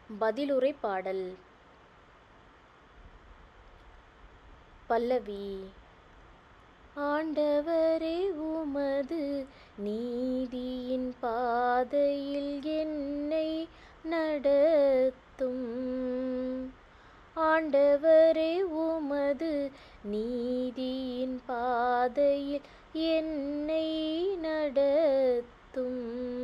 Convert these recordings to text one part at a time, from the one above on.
பதிலுரை பாடல் பல்லவி ஆண்டவரே உமது நீதியின் பாதையில் என்னை நடத்தும் ஆண்டவரே உமது நீதியின் பாதையில் என்னை நடத்தும்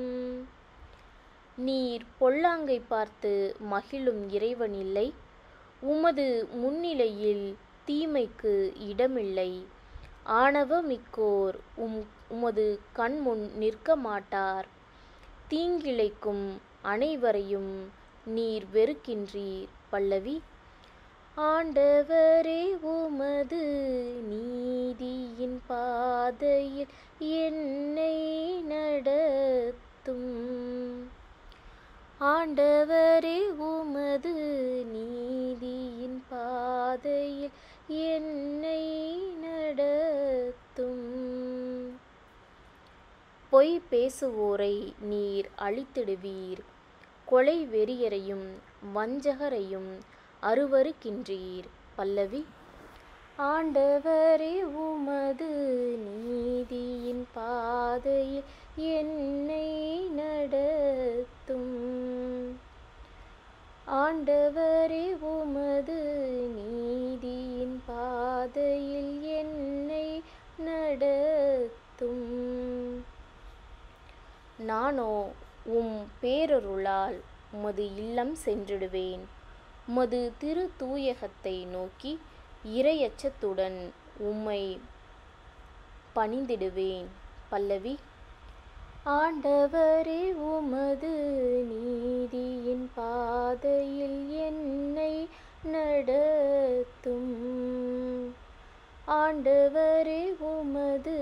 நீர் பொல்லாங்கை பார்த்து மகிழும் இறைவனில்லை உமது முன்னிலையில் தீமைக்கு இடமில்லை ஆணவமிக்கோர் உம் உமது கண்முன் நிற்க மாட்டார் தீங்கிழைக்கும் அனைவரையும் நீர் வெறுக்கின்றீர் பல்லவி ஆண்டவரே உமது நீதியின் பாதையில் என்னை நடத்தும் ஆண்டவரே உமது நீதியின் பாதையில் என்னை நடத்தும் பொய் பேசுவோரை நீர் அழித்திடுவீர் கொலை வெறியரையும் வஞ்சகரையும் அருவருக்கின்றீர் பல்லவி ஆண்டவரே உமது நீதியின் பாதையில் என்னை நடத்தும் ஆண்டவரே உமது நீதியின் பாதையில் என்னை நடத்தும் நானோ உம் பேரருளால் உமது இல்லம் சென்றிடுவேன் உமது திரு தூயகத்தை நோக்கி இரையச்சத்துடன் உம்மை பணிந்திடுவேன் பல்லவி ஆண்டவரே உமது நீதியின் பாதையில் என்னை நடத்தும் ஆண்டவரே உமது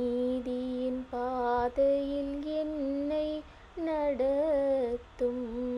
நீதியின் பாதையில் என்னை நடத்தும்